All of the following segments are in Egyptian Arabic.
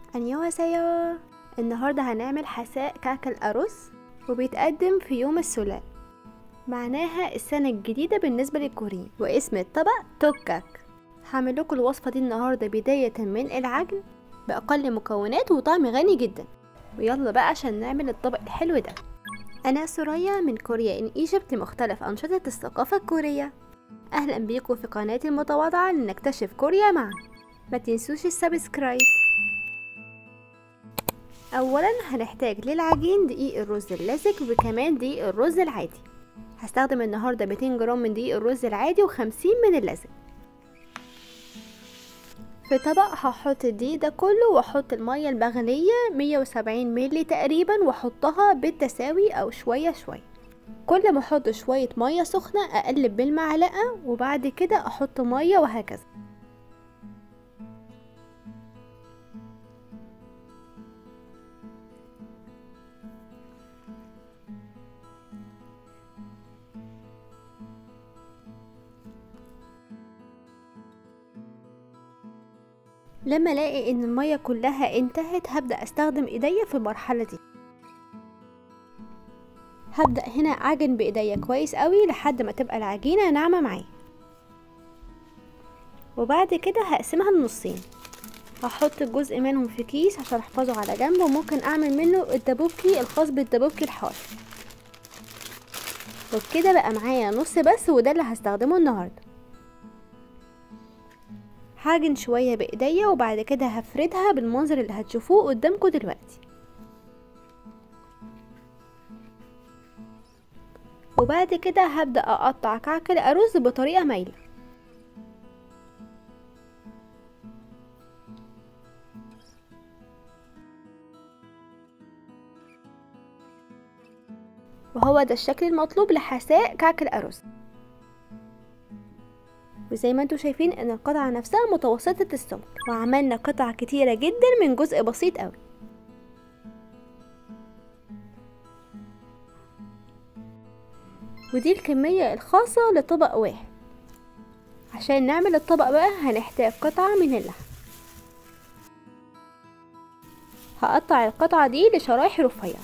안녕하세요 النهاردة هنعمل حساء كعك الأرز وبيتقدم في يوم السلال معناها السنة الجديدة بالنسبة للكوريين واسم الطبق توكاك هعمل لكم الوصفة دي النهاردة بداية من العجن بأقل مكونات وطعم غني جدا ويلا بقى عشان نعمل الطبق الحلو ده أنا سوريا من كوريا إن إيجيبت لمختلف أنشطة الثقافة الكورية أهلا بيكم في قناتي المتواضعة لنكتشف كوريا معا ما تنسوش السبسكرايب اولا هنحتاج للعجين دقيق الرز اللزج وكمان دقيق الرز العادي هستخدم النهارده 200 جرام من دقيق الرز العادي و50 من اللزج في طبق هحط الدقيق ده كله واحط الميه المغليه 170 مللي تقريبا واحطها بالتساوي او شويه شويه كل ما احط شويه ميه سخنه اقلب بالمعلقه وبعد كده احط ميه وهكذا لما الاقي ان المية كلها انتهت هبدأ استخدم ايديا في المرحلة دي هبدأ هنا اعجن بايديا كويس قوي لحد ما تبقى العجينة ناعمة معايا وبعد كده هقسمها لنصين هحط جزء منهم في كيس عشان احفظه على جنب وممكن اعمل منه الدبوبكي الخاص بالدبوبكي الحار وبكده بقى معايا نص بس وده اللي هستخدمه النهارده هعجن شوية بايديا وبعد كده هفردها بالمنظر اللي هتشوفوه قدامكم دلوقتي وبعد كده هبدأ اقطع كعك الارز بطريقة مايلة وهو ده الشكل المطلوب لحساء كعك الارز وزي ما انتم شايفين ان القطعة نفسها متوسطة السمك وعملنا قطع كتيرة جدا من جزء بسيط قوي ودي الكمية الخاصة لطبق واحد عشان نعمل الطبق بقى هنحتاج قطعة من اللحم هقطع القطعة دي لشرايح رفيعة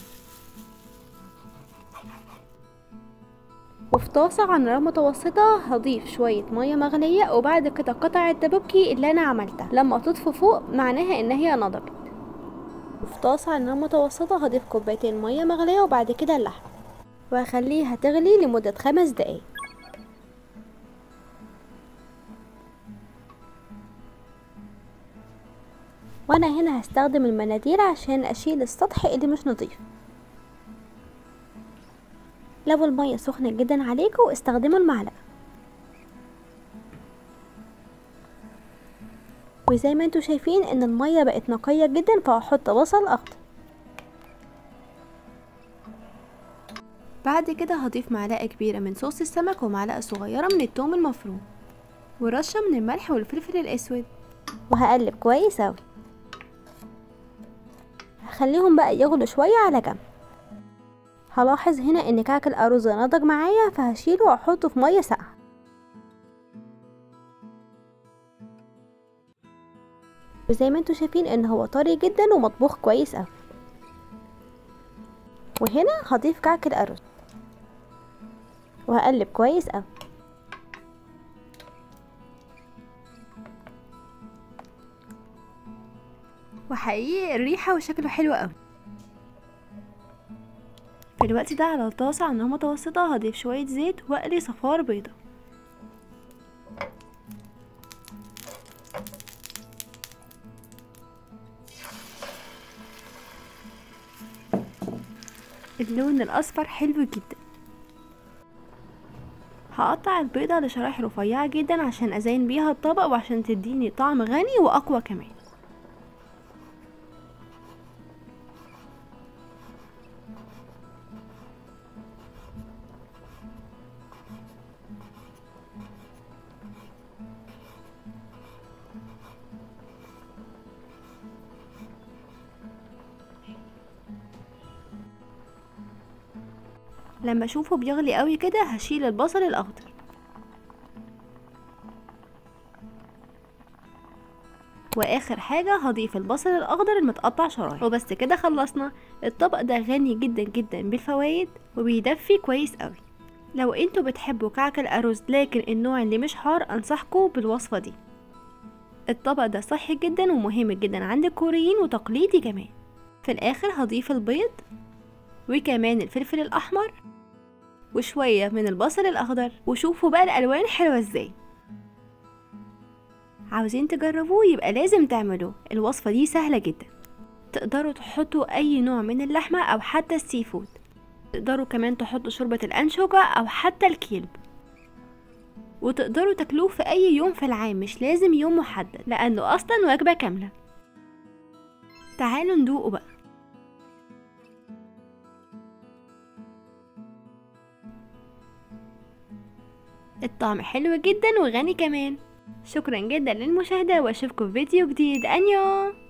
وفي طاسة على نار متوسطة هضيف شوية مية مغلية وبعد كده قطع الدبوبكي اللي انا عملتها لما تطفو فوق معناها ان هي نضجت وفي طاسة على نار متوسطة هضيف كوبايتين مية مغلية وبعد كده اللحم وهخليها تغلي لمدة خمس دقايق وانا هنا هستخدم المناديل عشان اشيل السطح اللي مش نظيف لو المية سخنة جدا عليكم استخدموا المعلقة وزي ما انتوا شايفين ان المية بقت نقية جدا فهحط بصل اخضر بعد كده هضيف معلقة كبيرة من صوص السمك ومعلقة صغيرة من التوم المفروم ورشة من الملح والفلفل الاسود وهقلب كويس اوي هخليهم بقى يغلوا شوية على جنب هلاحظ هنا ان كعك الارز نضج معايا فهشيله واحطه في ميه ساقعه وزي ما انتوا شايفين ان هو طري جدا ومطبوخ كويس اوي وهنا هضيف كعك الارز وهقلب كويس اوي وحقيقي الريحه وشكله حلو قوي في الوقت ده على الطاسة على نار متوسطة هضيف شوية زيت واقلي صفار بيضة اللون الأصفر حلو جدا هقطع البيضة لشرايح رفيعة جدا عشان أزين بيها الطبق وعشان تديني طعم غني وأقوى كمان لما اشوفه بيغلي قوي كده هشيل البصل الاخضر واخر حاجة هضيف البصل الاخضر المتقطع شرايح وبس كده خلصنا الطبق ده غني جدا جدا بالفوائد وبيدفي كويس قوي لو انتوا بتحبوا كعك الارز لكن النوع اللي مش حار انصحكم بالوصفة دي الطبق ده صحي جدا ومهم جدا عند الكوريين وتقليدي كمان في الاخر هضيف البيض وكمان الفلفل الاحمر وشوية من البصل الاخضر وشوفوا بقى الالوان حلوة ازاي عاوزين تجربوه يبقى لازم تعملوه الوصفة دي سهلة جدا تقدروا تحطوا اي نوع من اللحمة او حتى السي فود تقدروا كمان تحطوا شوربة الانشوكة او حتى الكيلب وتقدروا تاكلوه في اي يوم في العام مش لازم يوم محدد لانه اصلا وجبة كاملة تعالوا ندوقه بقى الطعم حلو جدا وغني كمان شكرا جدا للمشاهدة واشوفكم في فيديو جديد انيو